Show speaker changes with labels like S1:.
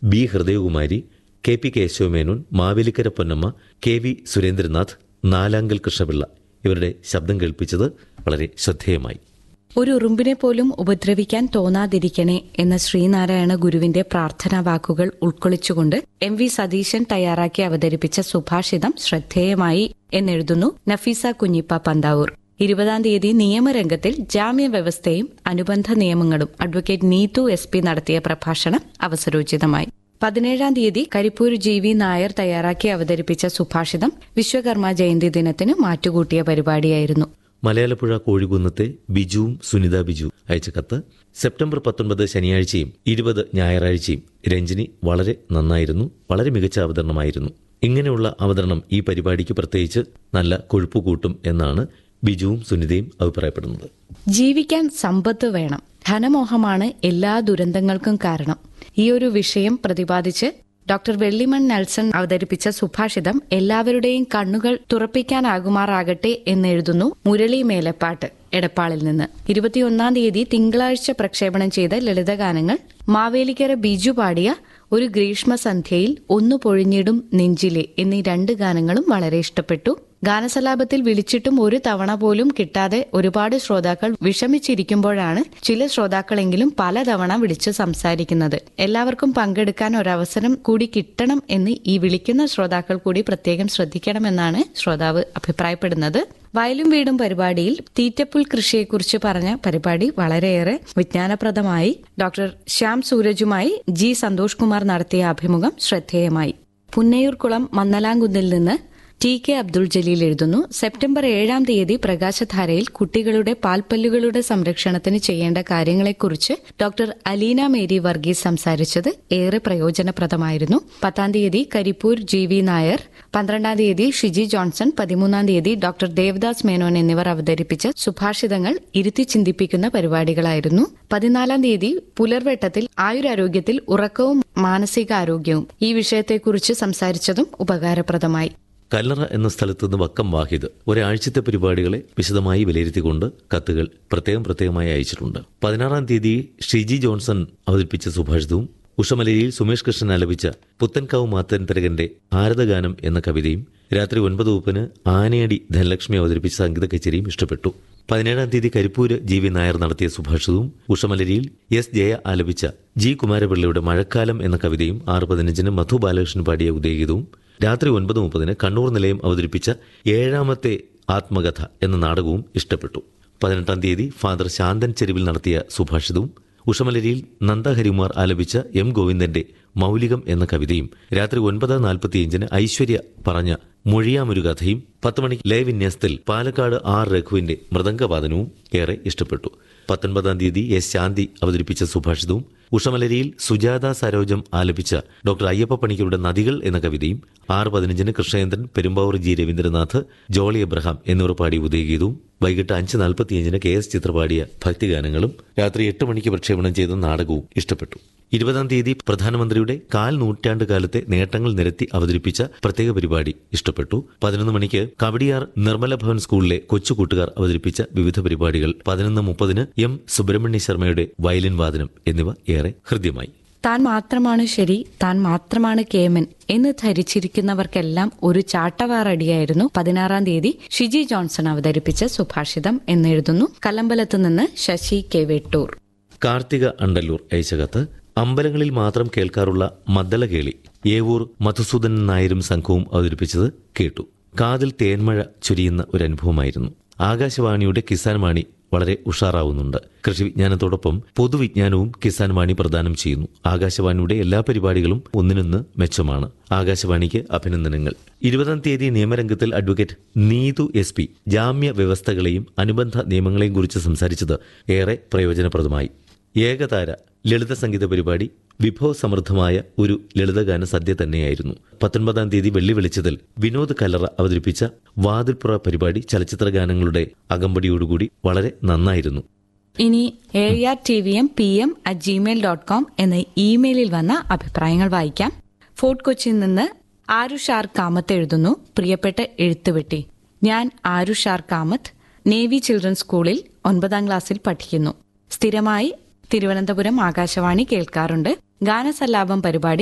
S1: B Hridayakumari K P Kesavamenon Mavelikkara Ponnamma K V Surendranath Nalankal Krishnapillai ഇവരുടെ ശബ്ദം കേൾപ്പിച്ചത് വളരെ ശ്രദ്ധേയമായി
S2: ഒരു ഉറുമ്പിനെ പോലും ഉപദ്രവിക്കാൻ തോന്നാതിരിക്കണേ എന്ന ശ്രീനാരായണ ഗുരുവിന്റെ പ്രാർത്ഥനാ വാക്കുകൾ ഉൾക്കൊള്ളിച്ചുകൊണ്ട് എം വി സതീശൻ തയ്യാറാക്കി അവതരിപ്പിച്ച സുഭാഷിതം ശ്രദ്ധേയമായി എന്നെഴുതുന്നു നഫീസ കുഞ്ഞിപ്പ പന്താവൂർ ഇരുപതാം തീയതി നിയമരംഗത്തിൽ ജാമ്യ വ്യവസ്ഥയും അനുബന്ധ നിയമങ്ങളും അഡ്വക്കേറ്റ് നീതു എസ് പി നടത്തിയ പ്രഭാഷണം അവസരോചിതമായി പതിനേഴാം തീയതി കരിപ്പൂർ ജി വി നായർ തയ്യാറാക്കി അവതരിപ്പിച്ച സുഭാഷിതം വിശ്വകർമ്മ ജയന്തി ദിനത്തിന് മാറ്റുകൂട്ടിയ പരിപാടിയായിരുന്നു
S1: മലയാളപ്പുഴ കോഴികുന്നത്തെ ബിജുവും സുനിത ബിജു അയച്ച കത്ത് സെപ്റ്റംബർ പത്തൊൻപത് ശനിയാഴ്ചയും ഇരുപത് ഞായറാഴ്ചയും രഞ്ജിനി വളരെ നന്നായിരുന്നു വളരെ മികച്ച അവതരണമായിരുന്നു ഇങ്ങനെയുള്ള അവതരണം ഈ പരിപാടിക്ക് പ്രത്യേകിച്ച് നല്ല കൊഴുപ്പ് കൂട്ടും എന്നാണ് ബിജുവും സുനിതയും അഭിപ്രായപ്പെടുന്നത്
S2: ജീവിക്കാൻ സമ്പത്ത് വേണം ധനമോഹമാണ് എല്ലാ ദുരന്തങ്ങൾക്കും കാരണം ഈ ഒരു വിഷയം പ്രതിപാദിച്ച് ഡോക്ടർ വെള്ളിമൺ നെൽസൺ അവതരിപ്പിച്ച സുഭാഷിതം എല്ലാവരുടെയും കണ്ണുകൾ തുറപ്പിക്കാനാകുമാറാകട്ടെ എന്നെഴുതുന്നു മുരളി മേലപ്പാട്ട് എടപ്പാളിൽ നിന്ന് ഇരുപത്തിയൊന്നാം തീയതി തിങ്കളാഴ്ച പ്രക്ഷേപണം ചെയ്ത ലളിതഗാനങ്ങൾ മാവേലിക്കര ബിജു പാടിയ ഒരു ഗ്രീഷ്മസന്ധ്യയിൽ ഒന്നു പൊഴിഞ്ഞിടും നെഞ്ചിലെ എന്നീ രണ്ട് ഗാനങ്ങളും വളരെ ഇഷ്ടപ്പെട്ടു ഗാനസലാപത്തിൽ വിളിച്ചിട്ടും ഒരു തവണ പോലും കിട്ടാതെ ഒരുപാട് ശ്രോതാക്കൾ വിഷമിച്ചിരിക്കുമ്പോഴാണ് ചില ശ്രോതാക്കളെങ്കിലും പലതവണ വിളിച്ച് സംസാരിക്കുന്നത് എല്ലാവർക്കും പങ്കെടുക്കാൻ ഒരവസരം കൂടി കിട്ടണം എന്ന് ഈ വിളിക്കുന്ന ശ്രോതാക്കൾ കൂടി പ്രത്യേകം ശ്രദ്ധിക്കണമെന്നാണ് ശ്രോതാവ് അഭിപ്രായപ്പെടുന്നത് വയലും വീടും പരിപാടിയിൽ തീറ്റപ്പുൽ കൃഷിയെക്കുറിച്ച് പറഞ്ഞ പരിപാടി വളരെയേറെ വിജ്ഞാനപ്രദമായി ഡോക്ടർ ശ്യാം സൂരജുമായി ജി സന്തോഷ് കുമാർ നടത്തിയ അഭിമുഖം ശ്രദ്ധേയമായി പുന്നയൂർകുളം മന്നലാംകുന്നിൽ നിന്ന് ടി കെ അബ്ദുൾ ജലീൽ എഴുതുന്നു സെപ്റ്റംബർ ഏഴാം തീയതി പ്രകാശധാരയിൽ കുട്ടികളുടെ പാൽപ്പല്ലുകളുടെ സംരക്ഷണത്തിന് ചെയ്യേണ്ട കാര്യങ്ങളെക്കുറിച്ച് ഡോക്ടർ അലീന മേരി വർഗീസ് സംസാരിച്ചത് ഏറെ പ്രയോജനപ്രദമായിരുന്നു പത്താം തീയതി കരിപ്പൂർ ജി വി നായർ പന്ത്രണ്ടാം തീയതി ഷിജി ജോൺസൺ പതിമൂന്നാം തീയതി ഡോക്ടർ ദേവദാസ് മേനോൻ എന്നിവർ അവതരിപ്പിച്ച സുഭാഷിതങ്ങൾ ഇരുത്തി ചിന്തിപ്പിക്കുന്ന പരിപാടികളായിരുന്നു പതിനാലാം തീയതി പുലർവെട്ടത്തിൽ ആയുരാരോഗ്യത്തിൽ ഉറക്കവും മാനസികാരോഗ്യവും ഈ വിഷയത്തെക്കുറിച്ച് സംസാരിച്ചതും ഉപകാരപ്രദമായി
S1: കല്ലറ എന്ന സ്ഥലത്ത് നിന്ന് വക്കം വാഹിദ് ഒരാഴ്ചത്തെ പരിപാടികളെ വിശദമായി വിലയിരുത്തിക്കൊണ്ട് കത്തുകൾ പ്രത്യേകം പ്രത്യേകമായി അയച്ചിട്ടുണ്ട് പതിനാറാം തീയതി ഷിജി ജോൺസൺ അവതരിപ്പിച്ച സുഭാഷിതവും ഉഷമലയിൽ സുമേഷ് കൃഷ്ണൻ ആലപിച്ച പുത്തൻകാവ് മാത്തൻ തരകന്റെ ഭാരതഗാനം എന്ന കവിതയും രാത്രി ഒൻപത് മുപ്പതിന് ആനയടി ധനലക്ഷ്മി അവതരിപ്പിച്ച സംഗീത കച്ചേരിയും ഇഷ്ടപ്പെട്ടു പതിനേഴാം തീയതി കരിപ്പൂര് ജി വി നായർ നടത്തിയ സുഭാഷിതവും ഉഷമലരിയിൽ എസ് ജയ ആലപിച്ച ജി കുമാരപിള്ളയുടെ മഴക്കാലം എന്ന കവിതയും ആറ് പതിനഞ്ചിന് മധു ബാലകൃഷ്ണൻ പാടിയ ഉദയഗീതവും രാത്രി ഒൻപത് മുപ്പതിന് കണ്ണൂർ നിലയം അവതരിപ്പിച്ച ഏഴാമത്തെ ആത്മകഥ എന്ന നാടകവും ഇഷ്ടപ്പെട്ടു പതിനെട്ടാം തീയതി ഫാദർ ശാന്തൻ ചെരുവിൽ നടത്തിയ സുഭാഷിതവും ഉഷമലരിയിൽ നന്ദഹരിമാർ ആലപിച്ച എം ഗോവിന്ദന്റെ മൗലികം എന്ന കവിതയും രാത്രി ഒൻപത് നാൽപ്പത്തിയഞ്ചിന് ഐശ്വര്യ പറഞ്ഞ മൊഴിയാമൊരു കഥയും പത്ത് മണിക്ക് ലയവിന്യാസത്തിൽ പാലക്കാട് ആർ രഘുവിന്റെ മൃദംഗവാദനവും ഏറെ ഇഷ്ടപ്പെട്ടു പത്തൊൻപതാം തീയതി എസ് ശാന്തി അവതരിപ്പിച്ച സുഭാഷിതവും ഉഷമലരിയിൽ സുജാത സരോജം ആലപിച്ച ഡോക്ടർ അയ്യപ്പ പണിക്കരുടെ നദികൾ എന്ന കവിതയും ആറ് പതിനഞ്ചിന് കൃഷ്ണേന്ദ്രൻ പെരുമ്പാവൂർ ജി രവീന്ദ്രനാഥ് ജോളി എബ്രഹാം എന്നിവർ പാടിയ ഉദയഗീതവും വൈകിട്ട് അഞ്ച് നാൽപ്പത്തിയഞ്ചിന് കെ എസ് ചിത്ര പാടിയ ഭക്തിഗാനങ്ങളും രാത്രി എട്ട് മണിക്ക് പ്രക്ഷേപണം ചെയ്ത നാടകവും ഇഷ്ടപ്പെട്ടു ഇരുപതാം തീയതി പ്രധാനമന്ത്രിയുടെ കാൽ നൂറ്റാണ്ട് കാലത്തെ നേട്ടങ്ങൾ നിരത്തി അവതരിപ്പിച്ച പ്രത്യേക പരിപാടി ഇഷ്ടപ്പെട്ടു പതിനൊന്ന് മണിക്ക് കവടിയാർ നിർമ്മല ഭവൻ സ്കൂളിലെ കൊച്ചു കൂട്ടുകാർ അവതരിപ്പിച്ച വിവിധ പരിപാടികൾ പതിനൊന്ന് മുപ്പതിന് എം സുബ്രഹ്മണ്യ ശർമ്മയുടെ വയലിൻ വാദനം എന്നിവ ഏറെ ഹൃദ്യമായി
S2: താൻ മാത്രമാണ് ശരി താൻ മാത്രമാണ് കേമൻ എന്ന് ധരിച്ചിരിക്കുന്നവർക്കെല്ലാം ഒരു ചാട്ടവാറടിയായിരുന്നു പതിനാറാം തീയതി ഷിജി ജോൺസൺ അവതരിപ്പിച്ച സുഭാഷിതം എന്നെഴുതുന്നു കല്ലമ്പലത്ത് നിന്ന് ശശി കെ വെട്ടൂർ
S1: കാർത്തിക അണ്ടല്ലൂർ അയച്ച കത്ത് അമ്പലങ്ങളിൽ മാത്രം കേൾക്കാറുള്ള മദ്ദളകേളി ഏവൂർ മധുസൂദൻ നായരും സംഘവും അവതരിപ്പിച്ചത് കേട്ടു കാതിൽ തേന്മഴ ചൊരിയുന്ന ഒരു അനുഭവമായിരുന്നു ആകാശവാണിയുടെ കിസാൻ വാണി വളരെ ഉഷാറാവുന്നുണ്ട് കൃഷി വിജ്ഞാനത്തോടൊപ്പം പൊതുവിജ്ഞാനവും കിസാൻ വാണി പ്രദാനം ചെയ്യുന്നു ആകാശവാണിയുടെ എല്ലാ പരിപാടികളും ഒന്നിനൊന്ന് മെച്ചമാണ് ആകാശവാണിക്ക് അഭിനന്ദനങ്ങൾ ഇരുപതാം തീയതി നിയമരംഗത്തിൽ അഡ്വക്കേറ്റ് നീതു എസ് പി ജാമ്യ വ്യവസ്ഥകളെയും അനുബന്ധ നിയമങ്ങളെയും കുറിച്ച് സംസാരിച്ചത് ഏറെ പ്രയോജനപ്രദമായി ഏകതാര ലളിത സംഗീത പരിപാടി വിഭവസമൃദ്ധമായ ഒരു ലളിതഗാന സദ്യ തന്നെയായിരുന്നു പത്തൊൻപതാം തീയതി വെള്ളി വെളിച്ചതിൽ വിനോദ് കല്ലറ അവതരിപ്പിച്ച വാതിൽപ്പുറ പരിപാടി ചലച്ചിത്ര ഗാനങ്ങളുടെ അകമ്പടിയോടുകൂടി വളരെ നന്നായിരുന്നു
S2: ഇനി A R T V M P M at Gmail dot com എന്ന ഇമെയിലിൽ വന്ന അഭിപ്രായങ്ങൾ വായിക്കാം ഫോർട്ട് കൊച്ചിയിൽ നിന്ന് ആരുഷാർ കാമത്ത് എഴുതുന്നു പ്രിയപ്പെട്ട എഴുത്തുവെട്ടി ഞാൻ ആരുഷാർ കാമത്ത് നേവി ചിൽഡ്രൻസ് സ്കൂളിൽ ഒൻപതാം ക്ലാസ്സിൽ പഠിക്കുന്നു സ്ഥിരമായി തിരുവനന്തപുരം ആകാശവാണി കേൾക്കാറുണ്ട് ഗാനസല്ലാപം പരിപാടി